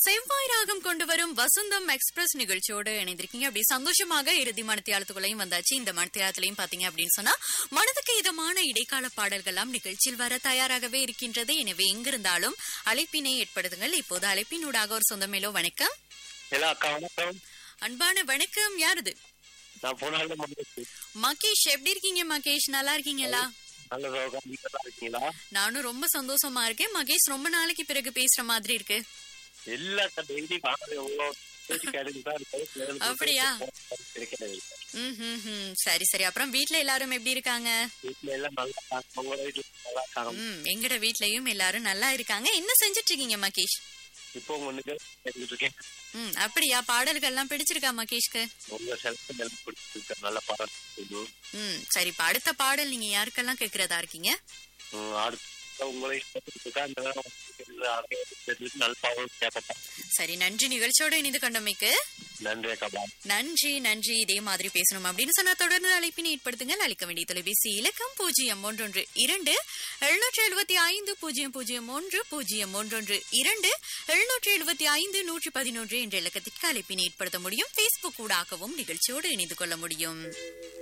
செவ்வாய் ராகம் கொண்டு வரும் வசந்தம் எக்ஸ்பிரஸ் நிகழ்ச்சியோடு இணைந்திருக்கீங்க அப்படி சந்தோஷமாக இறுதி மனத்தியாலத்துக்குள்ளையும் வந்தாச்சு இந்த மனத்தியாலத்திலையும் பாத்தீங்க அப்படின்னு சொன்னா மனதுக்கு இதமான இடைக்கால பாடல்கள்லாம் நிகழ்ச்சியில் வர தயாராகவே இருக்கின்றது எனவே எங்கிருந்தாலும் அழைப்பினை ஏற்படுத்துங்கள் இப்போது அழைப்பினூடாக ஒரு சொந்தமேலோ வணக்கம் ஹலோ அக்கா வணக்கம் அன்பான வணக்கம் யாருது நான் போனாலும் மகிழ்ச்சி மகேஷ் எப்படி இருக்கீங்க மகேஷ் நல்லா இருக்கீங்களா நல்ல ரோகம் நீங்க நல்லா இருக்கீங்களா நானும் ரொம்ப சந்தோஷமா இருக்கேன் மகேஷ் ரொம்ப நாளைக்கு பிறகு பேசுற மாதிரி இருக்கு எல்லா டெய்லி வாங்க எவ்வளோ பேசி கேட்டுட்டு தான் இருக்கேன். அப்படியா? இருக்கிறது இல்லை. ம் ம், ம். சரி சரி அப்புறம் வீட்ல எல்லாரும் எப்படி இருக்காங்க வீட்டுல எல்லாம் நல்லா இருக்காங்க உங்க வீட்டுல நல்லா இருக்காங்க ம் எங்கட வீட்லயும் எல்லாரும் நல்லா இருக்காங்க என்ன செஞ்சுட்டு இருக்கீங்க மகேஷ் இப்போ உங்க நிகழ்ச்சி கேட்டுட்டு இருக்கேன் ம் அப்படியா பாடல்கள்லாம் பிடிச்சிருக்கா மகேஷ்க்கு உங்க செலக்ட் நல்லா பிடிச்சிருக்க நல்ல பாடம் இது. ம் சரி இப்ப அடுத்த பாடல் நீங்க யாருக்கெல்லாம் கேக்குறதா இருக்கீங்க ம், அடுத்து உங்களை இஷ்டப்பட்டு அந்த நேரம் உங்களுக்கு ஆரோக்கியம் தெரிஞ்சுட்டு நல்ல பாடம் கேட்பேன் சரி நன்றி நிகழ்ச்சியோட இணைந்து கொண்டமைக்கு நன்றி அக்கா பாய் நன்றி நன்றி இதே மாதிரி பேசணும் அப்படின்னு சொன்னா தொடர்ந்து அழைப்பினை ஏற்படுத்துங்கள் அளிக்க வேண்டிய தொலைபேசி இலக்கம் பூஜ்ஜியம் ஒன்றொன்று இரண்டு எழுநூற்றி எழுபத்தி ஐந்து பூஜ்ஜியம் பூஜ்ஜியம் ஒன்று பூஜ்ஜியம் ஒன்றொன்று இரண்டு எழுநூற்றி எழுபத்தி ஐந்து நூற்றி பதினொன்று என்ற இலக்கத்திற்கு அழைப்பினை ஏற்படுத்த முடியும் பேஸ்புக் ஊடாகவும் நிகழ்ச்சியோடு இணைந்து கொள்ள முடியும்